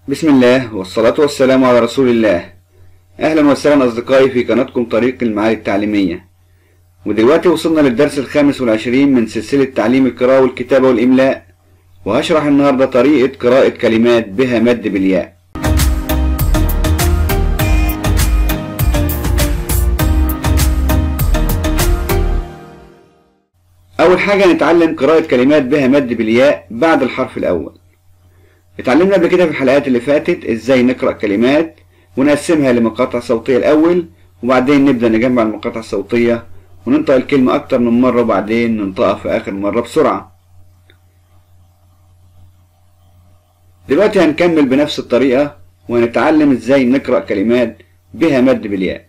بسم الله والصلاة والسلام على رسول الله أهلا وسهلا أصدقائي في قناتكم طريق المعالي التعليمية ودلوقتي وصلنا للدرس الخامس والعشرين من سلسلة تعليم القراءة والكتابة والإملاء وهشرح النهاردة طريقة قراءة كلمات بها مد بالياء أول حاجة نتعلم قراءة كلمات بها مد بالياء بعد الحرف الأول اتعلمنا قبل كده في الحلقات اللي فاتت ازاي نقرأ كلمات ونقسمها لمقاطع صوتية الأول وبعدين نبدأ نجمع المقاطع الصوتية وننطق الكلمة أكتر من مرة وبعدين ننطقها في آخر مرة بسرعة دلوقتي هنكمل بنفس الطريقة وهنتعلم ازاي نقرأ كلمات بها مد بالياء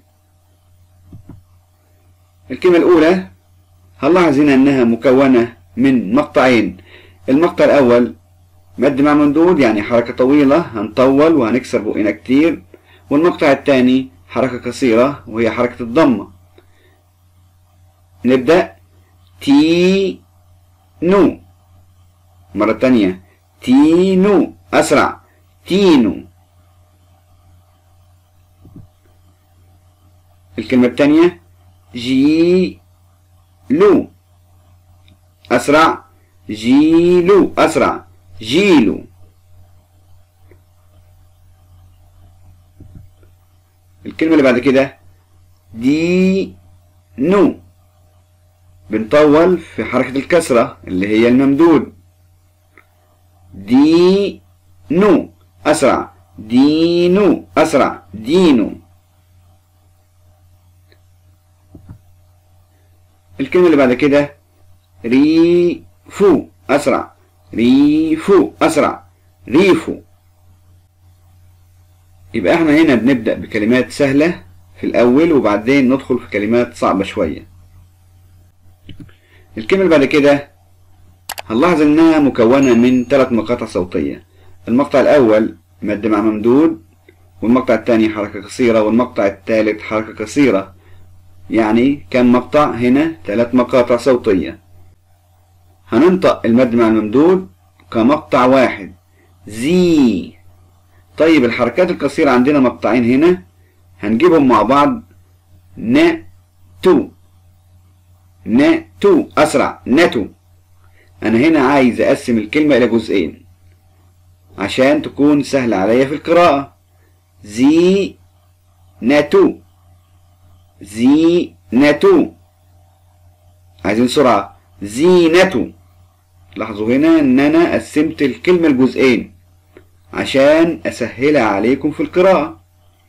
الكلمة الأولى هنلاحظ هنا إنها مكونة من مقطعين المقطع الأول مد مع ممدود يعني حركة طويلة هنطول وهنكسر بقنا كتير والمقطع الثاني حركة قصيرة وهي حركة الضمة نبدأ تي نو مرة تانية تي نو أسرع تينو الكلمة الثانية جي لو أسرع جيلو أسرع جيلو الكلمة اللي بعد كده دي نو بنطول في حركة الكسرة اللي هي الممدود دي نو أسرع دينو أسرع دينو الكلمة اللي بعد كده ريفو أسرع ريفو أسرع ريفو يبقى احنا هنا بنبدأ بكلمات سهلة في الأول وبعدين ندخل في كلمات صعبة شوية الكلمة اللي بعد كده هنلاحظ إنها مكونة من ثلاث مقاطع صوتية المقطع الأول مد مع ممدود والمقطع الثاني حركة قصيرة والمقطع الثالث حركة قصيرة يعني كم مقطع هنا ثلاث مقاطع صوتية هننطق المد مع الممدود كمقطع واحد زي طيب الحركات القصيرة عندنا مقطعين هنا هنجيبهم مع بعض ن تو ن تو أسرع نتو أنا هنا عايز أقسم الكلمة إلى جزئين عشان تكون سهلة عليا في القراءة زي نتو زينتو عايزين سرعة زينتو لاحظوا هنا ان انا قسمت الكلمة لجزئين عشان اسهلها عليكم في القراءة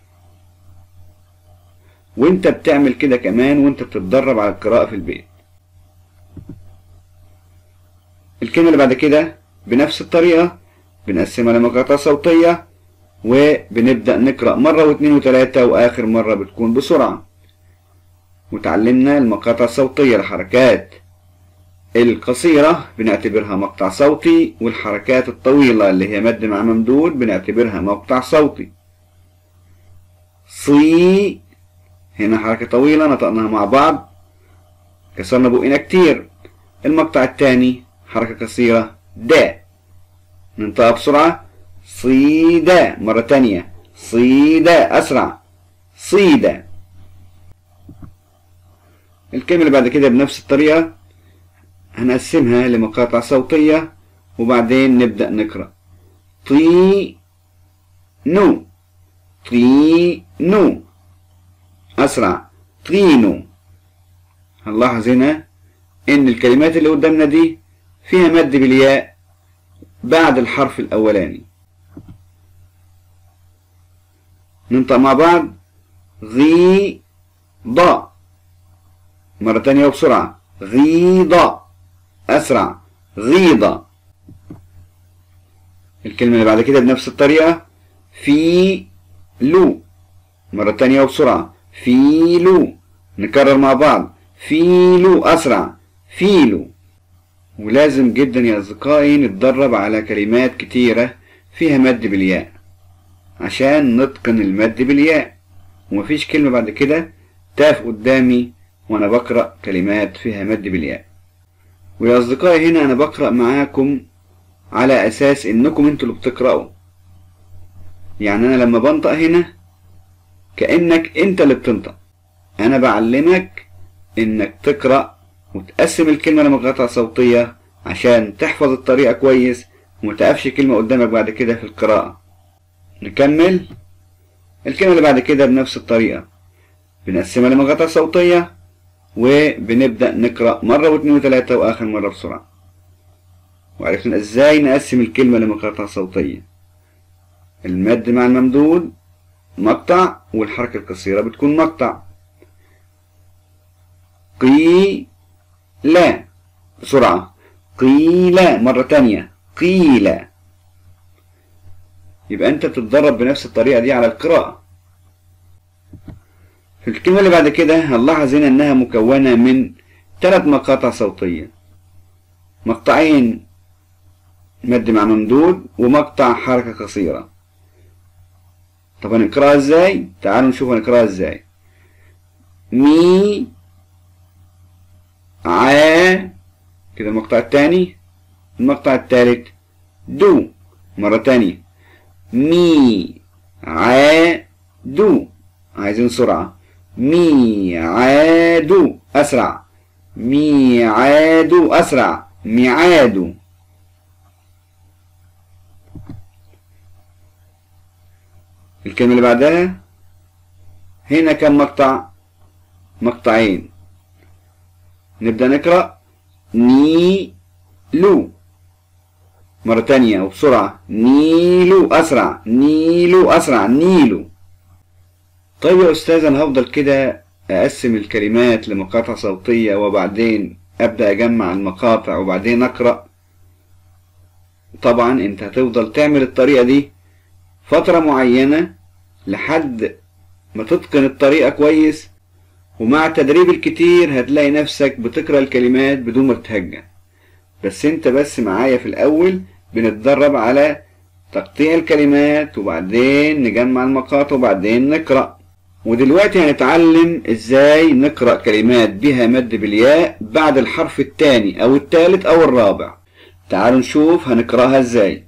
وانت بتعمل كده كمان وانت بتتدرب على القراءة في البيت الكلمة اللي بعد كده بنفس الطريقة بنقسمها لمقاطع صوتية وبنبدأ نقرأ مرة واثنين وثلاثة وآخر مرة بتكون بسرعة وتعلمنا المقاطع الصوتية الحركات القصيرة بنعتبرها مقطع صوتي والحركات الطويلة اللي هي مد مع ممدود بنعتبرها مقطع صوتي صي هنا حركة طويلة نطقناها مع بعض كسرنا بقنا كتير المقطع الثاني حركة قصيرة دا ننطقها بسرعة صيدا مرة تانية صيدا أسرع صيدا الكلمة اللي بعد كده بنفس الطريقة هنقسمها لمقاطع صوتية وبعدين نبدأ نقرأ طي نو طي نو أسرع طينو هنلاحظ هنا إن الكلمات اللي قدامنا دي فيها مد بالياء بعد الحرف الأولاني ننطق مع بعض غي ضاء مرة تانية وبسرعة غيضة أسرع غيضة الكلمة اللي بعد كده بنفس الطريقة في لو مرة تانية وبسرعة في لو نكرر مع بعض في لو أسرع فيلو ولازم جدا يا أصدقائي نتدرب على كلمات كتيرة فيها مد بالياء عشان نتقن المد بالياء ومفيش كلمة بعد كده تقف قدامي وأنا بقرأ كلمات فيها مد بالياء ويا أصدقائي هنا أنا بقرأ معاكم على أساس إنكم أنتوا اللي بتقرأوا يعني أنا لما بنطق هنا كأنك أنت اللي بتنطق أنا بعلمك إنك تقرأ وتقسم الكلمة لمقاطع صوتية عشان تحفظ الطريقة كويس ومتقفش كلمة قدامك بعد كده في القراءة نكمل الكلمة اللي بعد كده بنفس الطريقة بنقسمها لمقاطع صوتية وبنبدأ نقرأ مرة واثنين وثلاثة وآخر مرة بسرعة وعرفنا ازاي نقسم الكلمة لمقاطع صوتية المد مع الممدود مقطع والحركة القصيرة بتكون مقطع قي لا بسرعة قيل مرة تانية قيل يبقى انت بتتدرب بنفس الطريقة دي على القراءة في الكلمة اللي بعد كده هنلاحظ هنا انها مكونة من ثلاث مقاطع صوتية مقطعين مد مع ممدود ومقطع حركة قصيرة طب هنقراها ازاي تعالوا نشوف هنقراها ازاي مي ع كده المقطع الثاني المقطع الثالث دو مرة تانية مي ع دو عايزين سرعة مي عادو أسرع ميعاد أسرع ميعاد الكلمة اللي بعدها هنا كم مقطع مقطعين نبدأ نقرأ نيلو مرة تانية وبسرعة نيلو أسرع نيلو أسرع نيلو طيب يا أستاذ أنا هفضل كده أقسم الكلمات لمقاطع صوتية وبعدين أبدأ أجمع المقاطع وبعدين أقرأ طبعا أنت هتفضل تعمل الطريقة دي فترة معينة لحد ما تتقن الطريقة كويس ومع التدريب الكتير هتلاقي نفسك بتقرأ الكلمات بدون ما تتهجى بس انت بس معايا في الأول بنتدرب على تقطيع الكلمات وبعدين نجمع المقاطع وبعدين نقرأ ودلوقتي هنتعلم ازاي نقرأ كلمات بها مد بالياء بعد الحرف الثاني او الثالث او الرابع تعالوا نشوف هنقرأها ازاي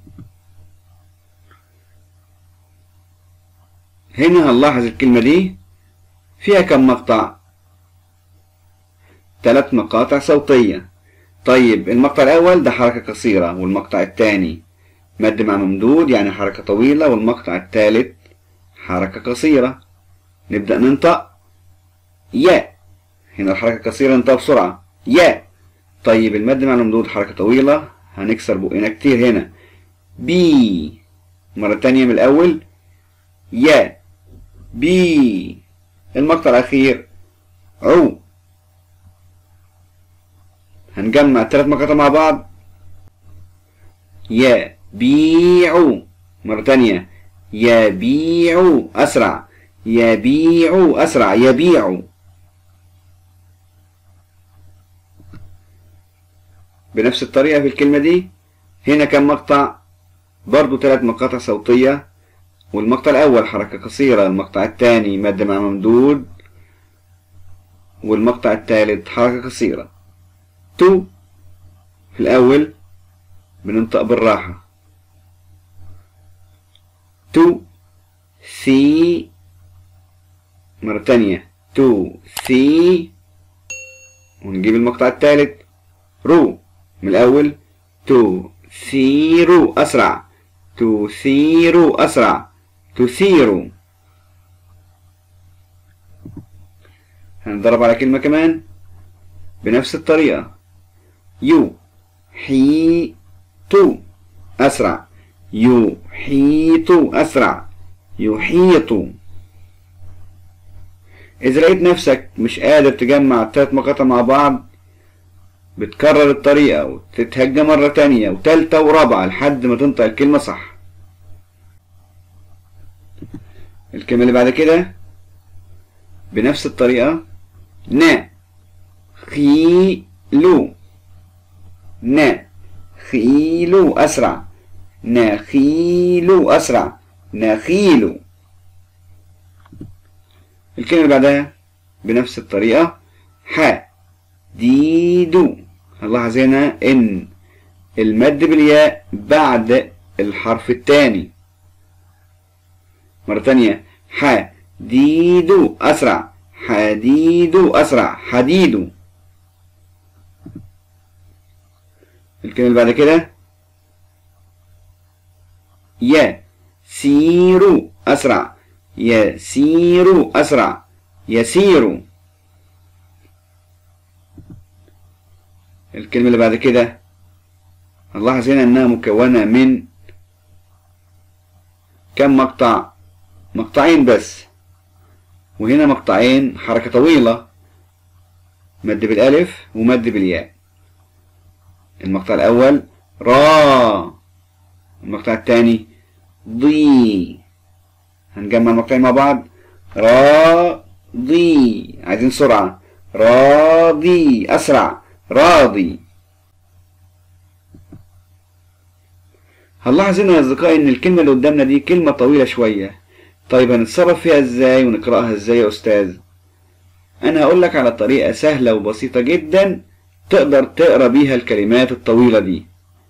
هنا هنلاحظ الكلمة دي فيها كم مقطع ثلاث مقاطع صوتية طيب المقطع الأول ده حركة قصيرة والمقطع الثاني مد مع ممدود يعني حركة طويلة والمقطع الثالث حركة قصيرة نبدأ ننطق يا هنا الحركة قصيرة ننطق بسرعة يا طيب المد مع الممدود حركة طويلة هنكسر بقنا كتير هنا بي مرة تانية من الأول يا بي المقطع الأخير عو هنجمع ثلاث مقاطع مع بعض يا بيعوا مرة تانية يبيعوا أسرع يبيعوا أسرع يبيعوا بنفس الطريقة في الكلمة دي هنا كم مقطع برضو ثلاث مقاطع صوتية والمقطع الأول حركة قصيرة المقطع الثاني مد مع ممدود والمقطع الثالث حركة قصيرة تو في الأول بننطق بالراحة تو سي مرة تانية تو سي ونجيب المقطع الثالث رو من الأول تو سيروا أسرع تثيروا أسرع تثيروا هنضرب على كلمة كمان بنفس الطريقة يو حي تو أسرع يحيط أسرع يحيط إذا لقيت نفسك مش قادر تجمع التلات مقاطع مع بعض بتكرر الطريقة وتتهجى مرة تانية وتالتة ورابعة لحد ما تنطق الكلمة صح الكلمة اللي بعد كده بنفس الطريقة نا خيلو نا خيلو أسرع نخيلو أسرع نخيلو الكلمة اللي بعدها بنفس الطريقة ح ديدو هنلاحظ هنا إن المد بالياء بعد الحرف الثاني مرة تانية حديد أسرع حديد أسرع حديد الكلمة اللي بعد كده يسير أسرع يسير أسرع يسير الكلمة اللي بعد كده نلاحظ هنا انها مكونة من كم مقطع مقطعين بس وهنا مقطعين حركة طويلة مد بالالف ومد بالياء المقطع الاول را المقطع الثاني ضي هنجمع المقطعين مع بعض را ضي عايزين سرعة راضي اسرع راضي هنلاحظ هنا يا اصدقائي ان الكلمة اللي قدامنا دي كلمة طويلة شوية طيب هنتصرف فيها ازاي ونقرأها ازاي يا استاذ انا هقول لك على طريقة سهلة وبسيطة جدا تقدر تقرأ بيها الكلمات الطويلة دي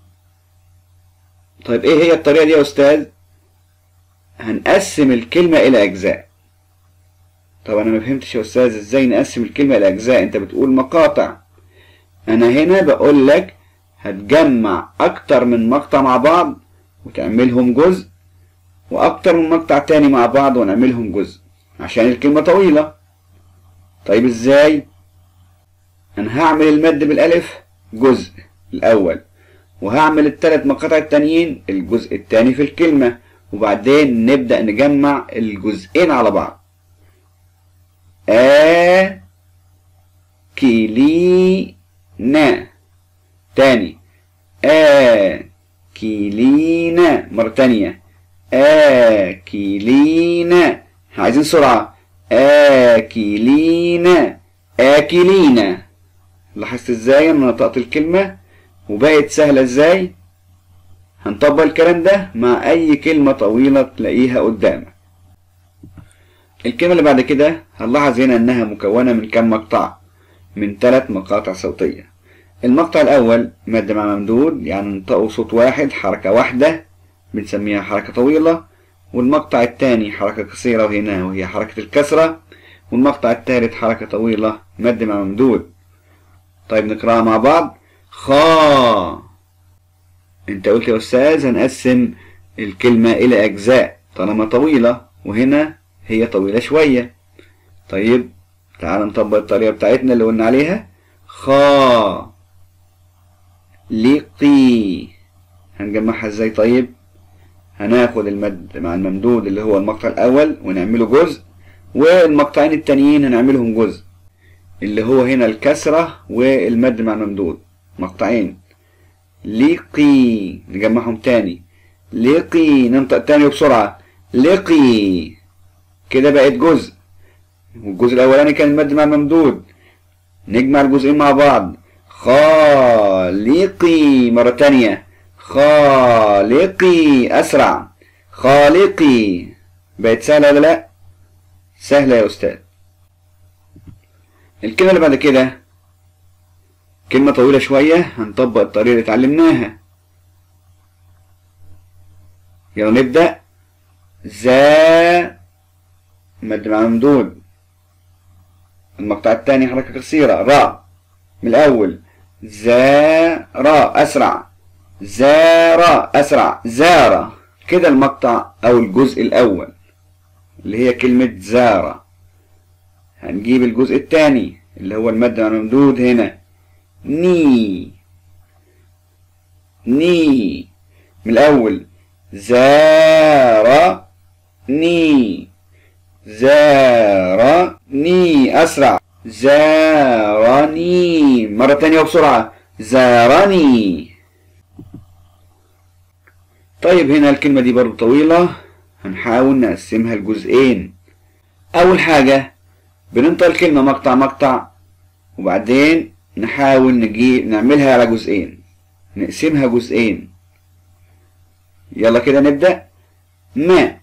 طيب ايه هي الطريقة دي يا استاذ هنقسم الكلمة الى اجزاء طب انا ما فهمتش يا استاذ ازاي نقسم الكلمة الى اجزاء انت بتقول مقاطع انا هنا بقول لك هتجمع اكتر من مقطع مع بعض وتعملهم جزء واكتر من مقطع تاني مع بعض ونعملهم جزء عشان الكلمة طويلة طيب ازاي انا هعمل المد بالالف جزء الاول وهعمل الثلاث مقاطع التانيين الجزء التاني في الكلمة وبعدين نبدأ نجمع الجزئين على بعض آ كيلي نا تاني آكلين مرة تانية آكلين عايزين سرعة آكلين آكلين لاحظت ازاي انا نطقت الكلمة وبقت سهلة ازاي هنطبق الكلام ده مع اي كلمة طويلة تلاقيها قدامك الكلمة اللي بعد كده هنلاحظ هنا انها مكونة من كم مقطع من ثلاث مقاطع صوتية المقطع الأول مد مع ممدود يعني ننطقه صوت واحد حركة واحدة بنسميها حركة طويلة والمقطع الثاني حركة قصيرة وهنا وهي حركة الكسرة والمقطع الثالث حركة طويلة مد مع ممدود طيب نقرأها مع بعض خا انت قلت يا أستاذ هنقسم الكلمة إلى أجزاء طالما طويلة وهنا هي طويلة شوية طيب تعال نطبق الطريقة بتاعتنا اللي قلنا عليها خا لقي هنجمعها ازاي طيب هناخد المد مع الممدود اللي هو المقطع الاول ونعمله جزء والمقطعين التانيين هنعملهم جزء اللي هو هنا الكسرة والمد مع الممدود مقطعين لقي نجمعهم تاني لقي ننطق تاني بسرعة لقي كده بقت جزء والجزء الأولاني كان المد مع الممدود نجمع الجزئين مع بعض خالقي مرة تانية خالقي أسرع خالقي بقت سهلة ولا لأ؟ سهلة يا أستاذ الكلمة اللي بعد كده كلمة طويلة شوية هنطبق الطريقة اللي اتعلمناها يلا نبدأ ذا مد مع ممدود المقطع الثاني حركة قصيرة را من الأول زار أسرع زار أسرع زار كده المقطع أو الجزء الأول اللي هي كلمة زار هنجيب الجزء الثاني اللي هو المد مع ممدود هنا ني ني من الأول زار ني زارني أسرع زارني مرة تانية وبسرعة زارني طيب هنا الكلمة دي برضو طويلة هنحاول نقسمها لجزئين أول حاجة بننطق الكلمة مقطع مقطع وبعدين نحاول نجيب نعملها على جزئين نقسمها جزئين يلا كده نبدأ ما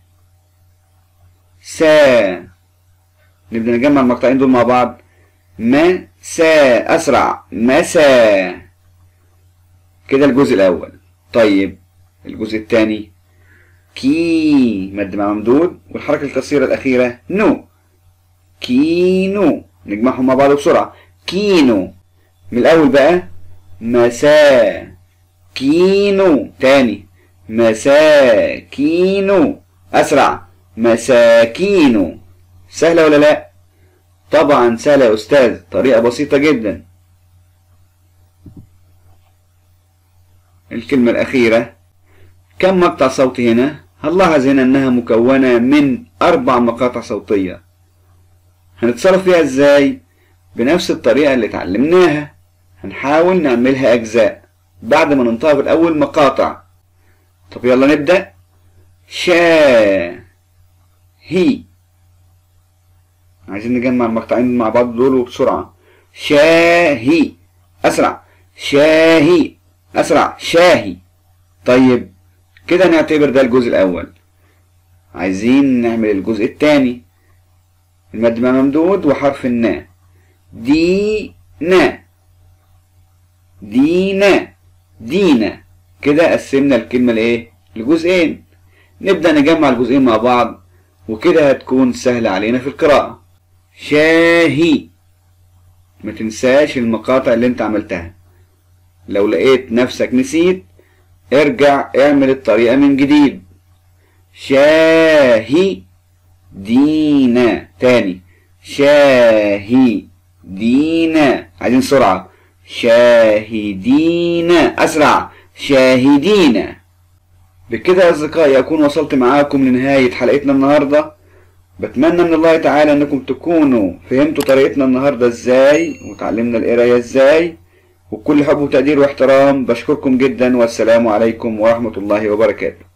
سا نبدأ نجمع المقطعين دول مع بعض ما سا أسرع مسا كده الجزء الأول طيب الجزء الثاني كي مد مع ممدود والحركة القصيرة الأخيرة نو كينو نجمعهم مع بعض بسرعة كينو من الأول بقى مسا كينو تاني مساكينو أسرع مساكينو سهلة ولا لأ؟ طبعا سهلة يا أستاذ طريقة بسيطة جدا الكلمة الأخيرة كم مقطع صوتي هنا؟ هنلاحظ هنا أنها مكونة من أربع مقاطع صوتية هنتصرف فيها إزاي؟ بنفس الطريقة اللي اتعلمناها هنحاول نعملها أجزاء بعد ما ننطق الأول مقاطع طب يلا نبدأ شا هي عايزين نجمع المقطعين مع بعض دول وبسرعة شاهي أسرع شاهي أسرع شاهي طيب كده نعتبر ده الجزء الأول عايزين نعمل الجزء الثاني المد مع ممدود وحرف النا دي نا دينا دينا كده قسمنا الكلمة لإيه؟ لجزئين نبدأ نجمع الجزئين مع بعض وكده هتكون سهلة علينا في القراءة شاهي ما تنساش المقاطع اللي انت عملتها لو لقيت نفسك نسيت ارجع اعمل الطريقة من جديد شاهي دينا تاني شاهي دينا عايزين سرعة شاهدين أسرع شاهدين بكده يا أصدقائي أكون وصلت معاكم لنهاية حلقتنا النهاردة بتمنى من الله تعالى أنكم تكونوا فهمتوا طريقتنا النهاردة إزاي وتعلمنا القراية إزاي وبكل حب وتقدير واحترام بشكركم جدا والسلام عليكم ورحمة الله وبركاته